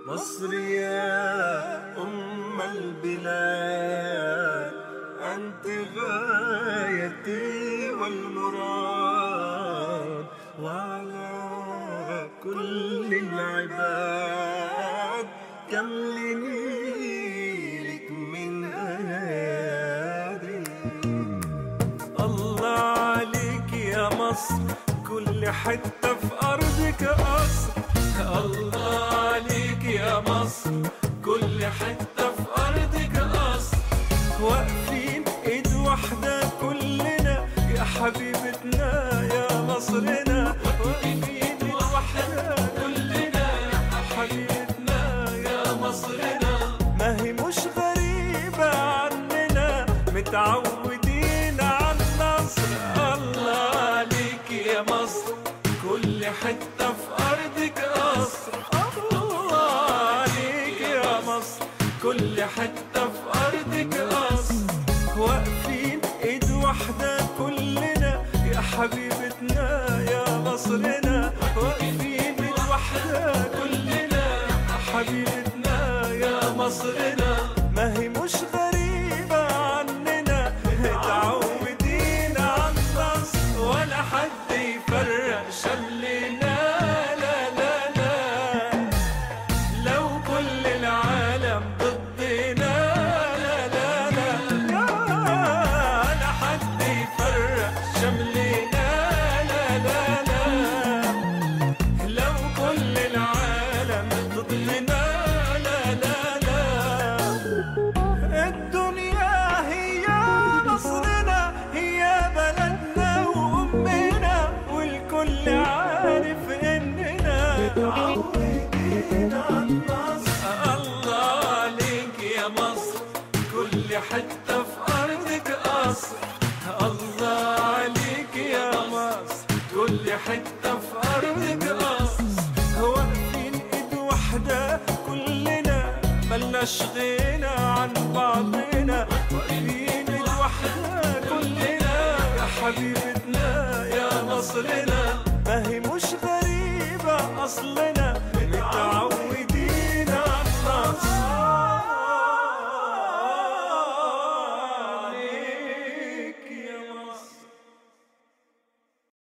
مصر يا أم البلاد أنت غايتي والمراد وعلى كل العباد كم لنيلك من أيادي الله عليك يا مصر كل حتة في أرضك قصر الله عليك يا مصر كل حتة في أرضك قصر واقفين إيد واحدة كلنا يا حبيبتنا يا مصرنا واقفين إيد واحدة كلنا يا حبيبتنا يا مصرنا ما هي مش غريبة عننا متعودين على النصر الله عليك يا مصر كل حتة في أرضك قصر الله عليك يا مصر كل حتة في أرضك قصر واقفين إيد واحدة كلنا يا حبيبتنا يا مصرنا واقفين إيد واحدة كلنا يا حبيبتنا يا مصرنا ما هي مش غريبة عننا متعودين على النصر ولا حد يفرق شلنا لا لا لا لو كل العالم ضدنا لا لا لا لا حد يفرق شملنا لا لا لا لو كل العالم ضدنا لا لا لا الدنيا هي مصرنا هي بلدنا وأمنا والكل عارف إننا متعودين على النصر الله عليك يا مصر كل حتة في أرضك قصر الله عليك يا مصر كل حتة في أرضك قصر واقفين إيد واحدة كلنا ملناش غنى عن بعضنا واقفين إيد واحدة كلنا يا حبيبتنا يا مصرنا ما هي مش غريبة أصلنا